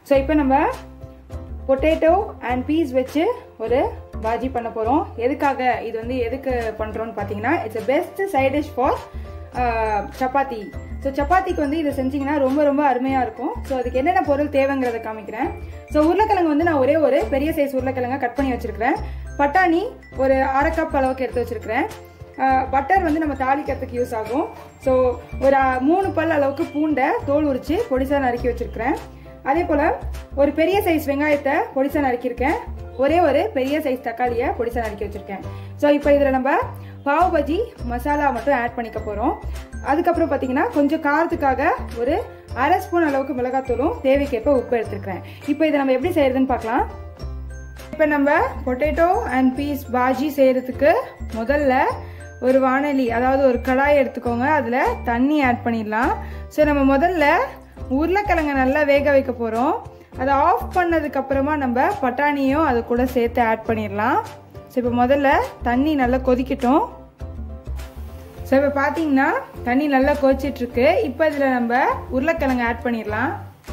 so இப்போ நம்ம potato and piece வச்சு ஒரு பாஜி பண்ண போகிறோம் எதுக்காக இது வந்து எதுக்கு பண்ணுறோன்னு பார்த்தீங்கன்னா it's a best side dish for chapati so சப்பாத்திக்கு வந்து இதை செஞ்சீங்கன்னா ரொம்ப ரொம்ப அருமையாக இருக்கும் ஸோ அதுக்கு என்னென்ன பொருள் தேவைங்கிறத காமிக்கிறேன் ஸோ உருளைக்கிழங்கு வந்து நான் ஒரே ஒரு பெரிய சைஸ் உருளைக்கிழங்க கட் பண்ணி வச்சிருக்கிறேன் பட்டாணி ஒரு அரை கப் அளவுக்கு எடுத்து வச்சிருக்கிறேன் பட்டர் வந்து நம்ம தாளிக்கிறதுக்கு யூஸ் ஆகும் ஸோ ஒரு அஹ், மூணு பல் அளவுக்கு பூண்டை தோல் உரிச்சு பொடிசா நறுக்கி வச்சிருக்கிறேன் அதே போல் ஒரு பெரிய சைஸ் வெங்காயத்தை பொடிசா நறுக்கியிருக்கேன் ஒரே ஒரு பெரிய சைஸ் தக்காளியை பொடிசா நறுக்கி வச்சிருக்கேன் ஸோ இப்போ இதில் நம்ம பாவ் பஜி மசாலா மட்டும் ஆட் பண்ணிக்க போகிறோம் அதுக்கப்புறம் பார்த்தீங்கன்னா கொஞ்சம் காரத்துக்காக ஒரு அரை ஸ்பூன் அளவுக்கு மிளகாத்தூளும் தேவைக்கேற்ப உப்பு எடுத்துருக்கிறேன் இப்போ இதை நம்ம எப்படி செய்யறதுன்னு பார்க்கலாம் இப்போ நம்ம பொட்டேட்டோ அண்ட் பீஸ் பாஜி செய்யறதுக்கு முதல்ல ஒரு வானொலி அதாவது ஒரு கடாய் எடுத்துக்கோங்க அதில் தண்ணி ஆட் பண்ணிடலாம் ஸோ நம்ம முதல்ல உருளைக்கிழங்க நல்லா வேக வைக்க போகிறோம் அதை ஆஃப் பண்ணதுக்கு அப்புறமா நம்ம பட்டாணியும் அது கூட சேர்த்து ஆட் பண்ணிடலாம் ஸோ இப்போ முதல்ல தண்ணி நல்லா கொதிக்கட்டும் ஸோ இப்போ பார்த்தீங்கன்னா தண்ணி நல்லா கொதிச்சிட்டு இருக்கு இப்போ இதில் நம்ம உருளைக்கிழங்கு ஆட் பண்ணிடலாம்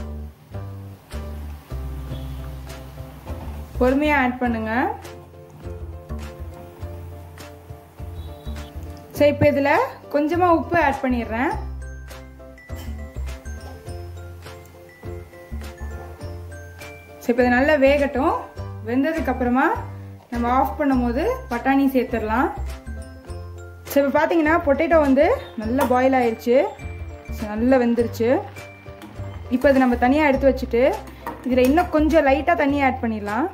பொறுமையாக ஆட் பண்ணுங்க ஸோ இப்போ இதில் கொஞ்சமாக உப்பு ஆட் பண்ணிடுறேன் ஸோ இப்போ இது நல்லா வேகட்டும் வெந்ததுக்கு அப்புறமா நம்ம ஆஃப் பண்ணும்போது பட்டாணி சேர்த்துடலாம் ஸோ இப்போ பார்த்தீங்கன்னா பொட்டேட்டோ வந்து நல்லா பாயில் ஆயிடுச்சு ஸோ நல்லா வெந்துருச்சு இப்போ இது நம்ம தனியாக எடுத்து வச்சுட்டு இதில் இன்னும் கொஞ்சம் லைட்டாக தண்ணி ஆட் பண்ணிடலாம்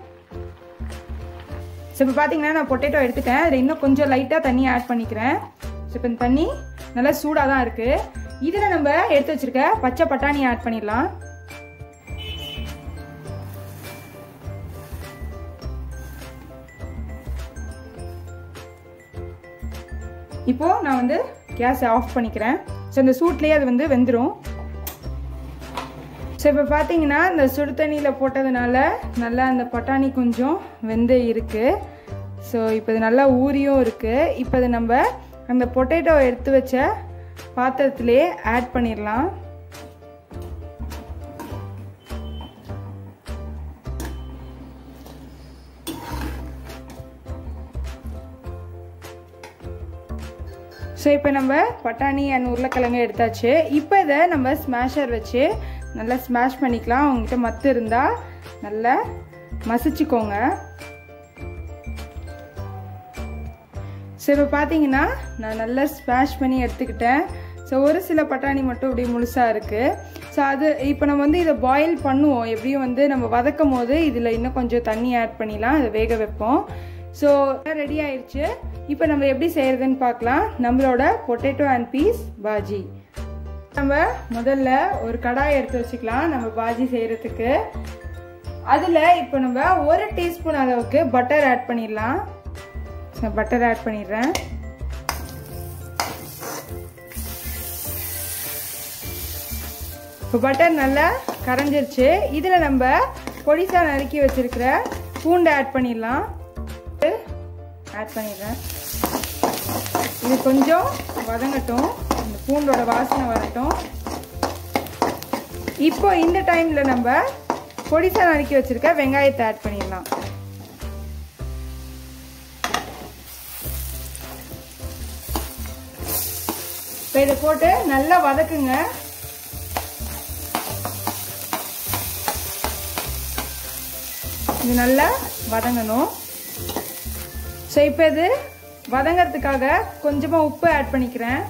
ஸோ இப்போ பார்த்தீங்கன்னா நான் பொட்டேட்டோ எடுத்துட்டேன் அதில் இன்னும் கொஞ்சம் லைட்டாக தண்ணி ஆட் பண்ணிக்கிறேன் ஸோ இப்போ இந்த தண்ணி நல்லா சூடாக தான் இருக்குது இதில் நம்ம எடுத்து வச்சிருக்க பச்சை பட்டாணி ஆட் பண்ணிடலாம் இப்போ நான் வந்து கேஸை ஆஃப் பண்ணிக்கிறேன் ஸோ இந்த சூட்லேயே அது வந்து வெந்துடும் ஸோ இப்போ பார்த்தீங்கன்னா இந்த சுடு தண்ணியில் போட்டதுனால நல்லா அந்த பட்டாணி கொஞ்சம் வெந்து இருக்குது ஸோ இப்போ இது நல்லா ஊறியும் இருக்குது இப்போ இது நம்ம அந்த பொட்டேட்டோ எடுத்து வச்ச பாத்திரத்திலே ஆட் பண்ணிடலாம் ஸோ இப்போ நம்ம பட்டாணி அண்ட் உருளைக்கிழங்கு எடுத்தாச்சு இப்போ இதை நம்ம ஸ்மாஷர் வச்சு நல்லா ஸ்மாஷ் பண்ணிக்கலாம் உங்ககிட்ட மத்து இருந்தால் நல்லா மசிச்சுக்கோங்க ஸோ இப்போ பார்த்தீங்கன்னா நான் நல்லா ஸ்மாஷ் பண்ணி எடுத்துக்கிட்டேன் ஸோ ஒரு சில பட்டாணி மட்டும் இப்படி முழுசாக இருக்குது ஸோ அது இப்போ நம்ம வந்து இதை பாயில் பண்ணுவோம் எப்படியும் வந்து நம்ம வதக்கும் போது இதில் இன்னும் கொஞ்சம் தண்ணி ஆட் பண்ணிலாம் அதை வேக வைப்போம் ஸோ ரெடி ஆயிடுச்சு இப்போ நம்ம எப்படி செய்யறதுன்னு பார்க்கலாம் நம்மளோட பொட்டேட்டோ அண்ட் பீஸ் பாஜி நம்ம முதல்ல ஒரு கடாய் எடுத்து வச்சுக்கலாம் நம்ம பாஜி செய்யறதுக்கு அதில் இப்போ நம்ம ஒரு டீஸ்பூன் அளவுக்கு பட்டர் ஆட் பண்ணிடலாம் பட்டர் ஆட் பண்ணிடுறேன் இப்போ பட்டர் நல்லா கரைஞ்சிருச்சு இதில் நம்ம பொடிசா நறுக்கி வச்சிருக்கிற பூண்டை ஆட் பண்ணிடலாம் ஆட் பண்ணிடுறேன் இது கொஞ்சம் வதங்கட்டும் இந்த பூண்டோட வாசனை வரட்டும் இப்போ இந்த டைமில் நம்ம பொடிசா நறுக்கி வச்சிருக்க வெங்காயத்தை ஆட் பண்ணிடலாம் இப்போ இதை போட்டு நல்லா வதக்குங்க இது நல்லா வதங்கணும் ஸோ இப்போ இது வதங்கிறதுக்காக கொஞ்சமாக உப்பு ஆட் பண்ணிக்கிறேன்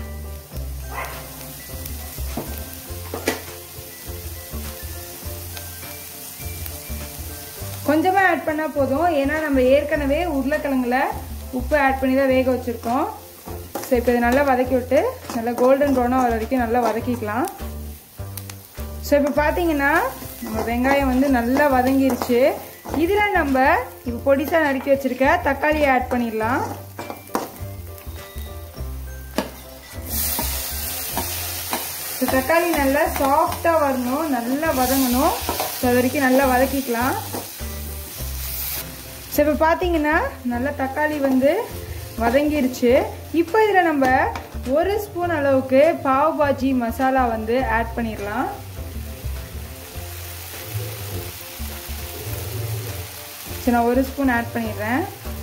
கொஞ்சமாக ஆட் பண்ணால் போதும் ஏன்னா நம்ம ஏற்கனவே உருளைக்கிழங்குல உப்பு ஆட் பண்ணி தான் வேக வச்சுருக்கோம் ஸோ இப்போ இது நல்லா வதக்கி விட்டு நல்லா கோல்டன் ப்ரௌனாக வர வரைக்கும் நல்லா வதக்கிக்கலாம் ஸோ இப்போ பார்த்தீங்கன்னா நம்ம வெங்காயம் வந்து நல்லா வதங்கிருச்சு இதில் நம்ம இப்போ பொடிசாக நறுக்கி வச்சிருக்க தக்காளியை ஆட் பண்ணிடலாம் ஸோ தக்காளி நல்லா சாஃப்டாக வரணும் நல்லா வதங்கணும் ஸோ அது வரைக்கும் நல்லா வதக்கிக்கலாம் ஸோ இப்போ பார்த்தீங்கன்னா நல்லா தக்காளி வந்து வதங்கிருச்சு இப்போ இதில் நம்ம ஒரு ஸ்பூன் அளவுக்கு பாவ் பாஜி மசாலா வந்து ஆட் பண்ணிடலாம் ஸோ நான் ஒரு ஸ்பூன் ஆட் பண்ணிடுறேன்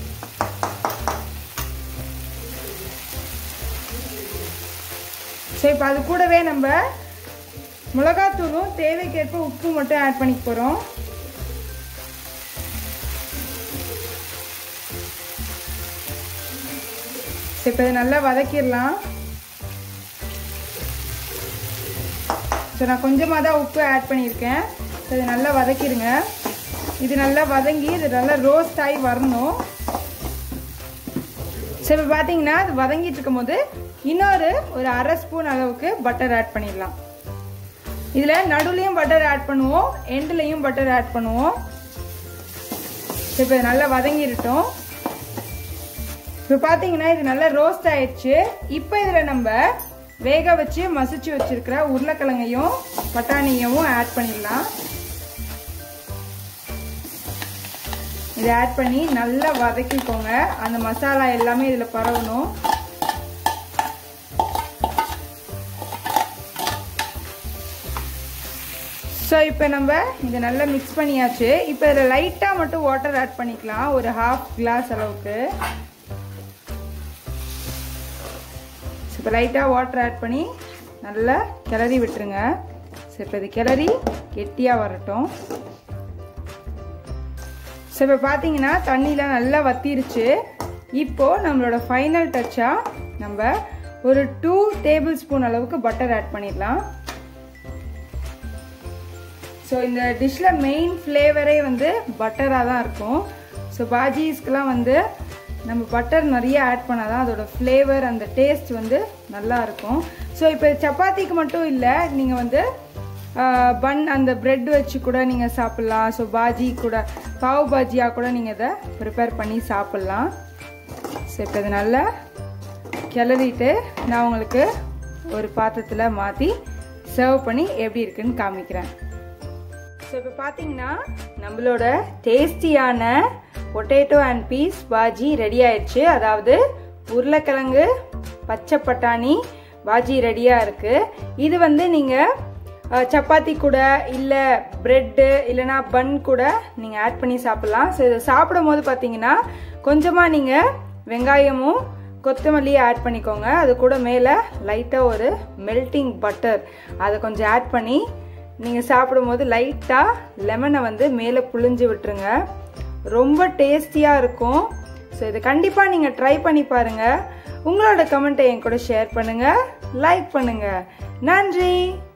ஸோ இப்போ அது கூடவே நம்ம மிளகாத்தூளும் தேவைக்கேற்ப உப்பு மட்டும் ஆட் பண்ணிக்க போகிறோம் ஸோ இப்போ இதை நல்லா வதக்கிடலாம் ஸோ நான் கொஞ்சமாக தான் உப்பு ஆட் பண்ணியிருக்கேன் ஸோ இதை நல்லா வதக்கிடுங்க இது நல்லா வதங்கி இது நல்லா ரோஸ்ட் ஆகி வரணும் ஸோ இப்போ பார்த்தீங்கன்னா அது வதங்கிட்டு இருக்கும்போது இன்னொரு ஒரு அரை ஸ்பூன் அளவுக்கு பட்டர் ஆட் பண்ணிடலாம் இதில் நடுவுலையும் பட்டர் ஆட் பண்ணுவோம் எண்ட்லையும் பட்டர் ஆட் பண்ணுவோம் ஸோ இப்போ நல்லா வதங்கிருட்டோம் இப்போ பார்த்தீங்கன்னா இது நல்லா ரோஸ்ட் ஆயிடுச்சு இப்போ இதில் நம்ம வேக வச்சு மசிச்சு வச்சிருக்கிற உருளைக்கிழங்கையும் பட்டாணியையும் ஆட் பண்ணிடலாம் இதை ஆட் பண்ணி நல்லா வதக்கிக்கோங்க அந்த மசாலா எல்லாமே இதில் பரவணும் ஸோ இப்போ நம்ம இதை நல்லா மிக்ஸ் பண்ணியாச்சு இப்போ இதில் லைட்டாக மட்டும் வாட்டர் ஆட் பண்ணிக்கலாம் ஒரு ஹாஃப் கிளாஸ் அளவுக்கு இப்போ லைட்டாக வாட்டர் ஆட் பண்ணி நல்லா கிளறி விட்டுருங்க ஸோ இப்போ இது கிளறி கெட்டியாக வரட்டும் ஸோ இப்போ பார்த்தீங்கன்னா தண்ணியில் நல்லா வத்திருச்சு இப்போது நம்மளோட ஃபைனல் டச்சாக நம்ம ஒரு டூ டேபிள் ஸ்பூன் அளவுக்கு பட்டர் ஆட் பண்ணிடலாம் ஸோ இந்த டிஷ்ஷில் மெயின் ஃப்ளேவரே வந்து பட்டராக தான் இருக்கும் ஸோ பாஜிஸ்க்கெலாம் வந்து நம்ம பட்டர் நிறைய ஆட் பண்ணால் தான் அதோட ஃப்ளேவர் அந்த டேஸ்ட் வந்து நல்லா இருக்கும் ஸோ இப்போ சப்பாத்திக்கு மட்டும் இல்லை நீங்கள் வந்து பன் அந்த பிரெட் வச்சு கூட நீங்கள் சாப்பிட்லாம் ஸோ பாஜி கூட பாவ் பாஜியாக கூட நீங்கள் இதை ப்ரிப்பேர் பண்ணி சாப்பிட்லாம் ஸோ இப்போ இது நல்லா கிளறிட்டு நான் உங்களுக்கு ஒரு பாத்திரத்தில் மாற்றி சர்வ் பண்ணி எப்படி இருக்குன்னு காமிக்கிறேன் ஸோ இப்போ பார்த்தீங்கன்னா நம்மளோட டேஸ்டியான potato and peas bhaji ready ஆயிடுச்சு அதாவது உருளைக்கிழங்கு பச்சை பட்டாணி பாஜி ரெடியாக இருக்குது இது வந்து நீங்கள் சப்பாத்தி கூட இல்லை ப்ரெட்டு இல்லைனா பன் கூட நீங்கள் ஆட் பண்ணி சாப்பிட்லாம் ஸோ இதை சாப்பிடும் போது பார்த்தீங்கன்னா கொஞ்சமாக நீங்கள் வெங்காயமும் கொத்தமல்லியை ஆட் பண்ணிக்கோங்க அது கூட மேலே லைட்டாக ஒரு மெல்டிங் பட்டர் அதை கொஞ்சம் ஆட் பண்ணி நீங்கள் சாப்பிடும்போது லைட்டாக லெமனை வந்து மேலே புழிஞ்சு விட்டுருங்க ரொம்ப டேஸ்டியாக இருக்கும் ஸோ இதை கண்டிப்பாக நீங்கள் ட்ரை பண்ணி பாருங்கள் உங்களோட கமெண்ட்டை என் கூட ஷேர் பண்ணுங்கள் லைக் பண்ணுங்கள் நன்றி